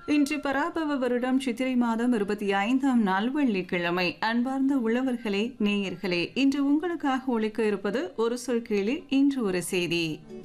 இன்று பராபவ வருடம் சித்திரை மாதம் இருபத்தி ஐந்தாம் நாள் வெள்ளிக்கிழமை அன்பார்ந்த உழவர்களே நேயர்களே இன்று உங்களுக்காக ஒழிக்க இருப்பது ஒரு சொல் கேளு இன்று ஒரு செய்தி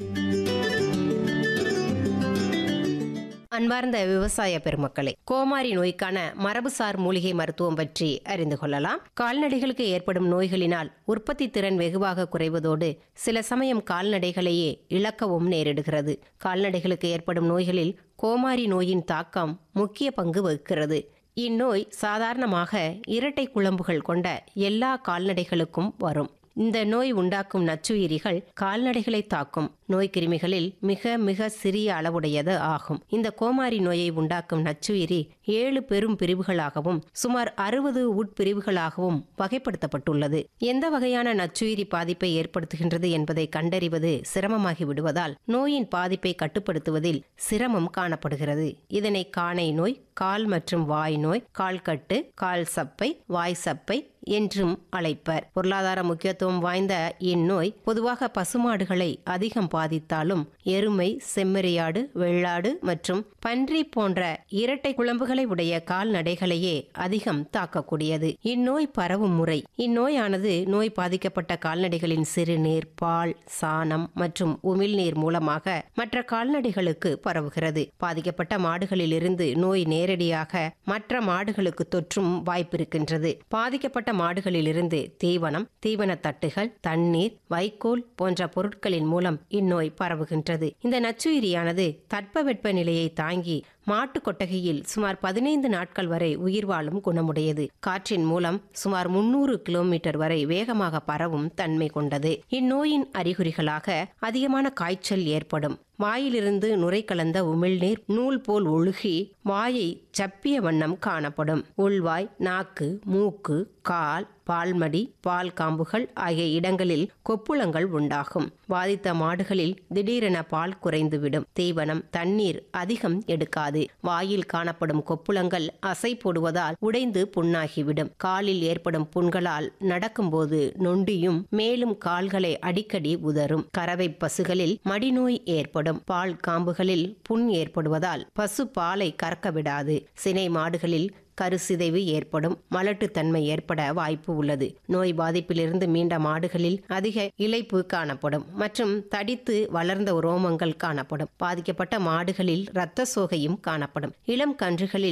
அன்பார்ந்த விவசாய பெருமக்களே கோமாரி நோய்க்கான மரபுசார் மூலிகை மருத்துவம் பற்றி அறிந்து கொள்ளலாம் கால்நடைகளுக்கு ஏற்படும் நோய்களினால் உற்பத்தி திறன் வெகுவாக குறைவதோடு சில சமயம் கால்நடைகளையே இழக்கவும் நேரிடுகிறது கால்நடைகளுக்கு ஏற்படும் நோய்களில் கோமாரி நோயின் தாக்கம் முக்கிய பங்கு வகிக்கிறது இந்நோய் சாதாரணமாக இரட்டை குழம்புகள் கொண்ட எல்லா கால்நடைகளுக்கும் வரும் இந்த நோய் உண்டாக்கும் நச்சுயிரிகள் கால்நடைகளை தாக்கும் நோய் கிருமிகளில் மிக மிக சிறிய அளவுடையது ஆகும் இந்த கோமாரி நோயை உண்டாக்கும் நச்சுயிரி ஏழு பெரும் பிரிவுகளாகவும் சுமார் அறுபது உட்பிரிவுகளாகவும் வகைப்படுத்தப்பட்டுள்ளது எந்த வகையான நச்சுயிரி பாதிப்பை ஏற்படுத்துகின்றது என்பதை கண்டறிவது சிரமமாகி விடுவதால் நோயின் பாதிப்பை கட்டுப்படுத்துவதில் சிரமம் காணப்படுகிறது இதனை காணை நோய் கால் மற்றும் வாய் நோய் கால்கட்டு கால் சப்பை வாய் சப்பை என்றும் அழைப்பர் பொருளாதார முக்கியத்துவம் வாய்ந்த இந்நோய் பொதுவாக பசுமாடுகளை அதிகம் பாதித்தாலும் எருமை செம்மறியாடு வெள்ளாடு மற்றும் பன்றி போன்ற இரட்டை குழம்புகளை உடைய கால்நடைகளையே அதிகம் தாக்கக்கூடியது இந்நோய் பரவும் முறை இந்நோயானது நோய் பாதிக்கப்பட்ட கால்நடைகளின் சிறுநீர் பால் சாணம் மற்றும் உமிழ்நீர் மூலமாக மற்ற கால்நடைகளுக்கு பரவுகிறது பாதிக்கப்பட்ட மாடுகளிலிருந்து நோய் நேரடியாக மற்ற மாடுகளுக்கு தொற்றும் வாய்ப்பிருக்கின்றது பாதிக்கப்பட்ட மாடுகளிலிருந்து தீவனம் தீவன தட்டுகள் தண்ணீர் வைக்கோல் போன்ற பொருட்களின் மூலம் இந்நோய் பரவுகின்றது இந்த நச்சுயிரியானது தட்பவெட்ப நிலையை தாங்கி மாட்டு கொட்டகையில் சுமார் பதினைந்து நாட்கள் வரை உயிர் வாழும் குணமுடையது காற்றின் மூலம் சுமார் முன்னூறு கிலோமீட்டர் வரை வேகமாக பரவும் தன்மை கொண்டது இந்நோயின் அறிகுறிகளாக அதிகமான காய்ச்சல் ஏற்படும் வாயிலிருந்து நுரை கலந்த உமிழ்நீர் நூல் போல் ஒழுகி வாயை சப்பிய வண்ணம் காணப்படும் உள்வாய் நாக்கு மூக்கு கால் பால்மடி பால் காம்புகள் ஆகிய இடங்களில் கொப்புளங்கள் உண்டாகும் பாதித்த மாடுகளில் திடீரென பால் குறைந்துவிடும் தீவனம் தண்ணீர் அதிகம் எடுக்காது வாயில் காணப்படும் கொப்புளங்கள் அசை போடுவதால் உடைந்து புண்ணாகிவிடும் காலில் ஏற்படும் புண்களால் நடக்கும்போது நொண்டியும் மேலும் கால்களை அடிக்கடி உதறும் கறவை பசுகளில் மடிநோய் ஏற்படும் பால் காம்புகளில் புண் ஏற்படுவதால் பசு பாலை கறக்க விடாது சினை மாடுகளில் கருசிதைவு ஏற்படும் மலட்டுத்தன்மை ஏற்பட வாய்ப்பு உள்ளது நோய் பாதிப்பிலிருந்து மீண்ட மாடுகளில் அதிக இழைப்பு காணப்படும் மற்றும் தடித்து வளர்ந்த ரோமங்கள் காணப்படும் பாதிக்கப்பட்ட மாடுகளில் இரத்த சோகையும் காணப்படும் இளம் கன்றுகளில்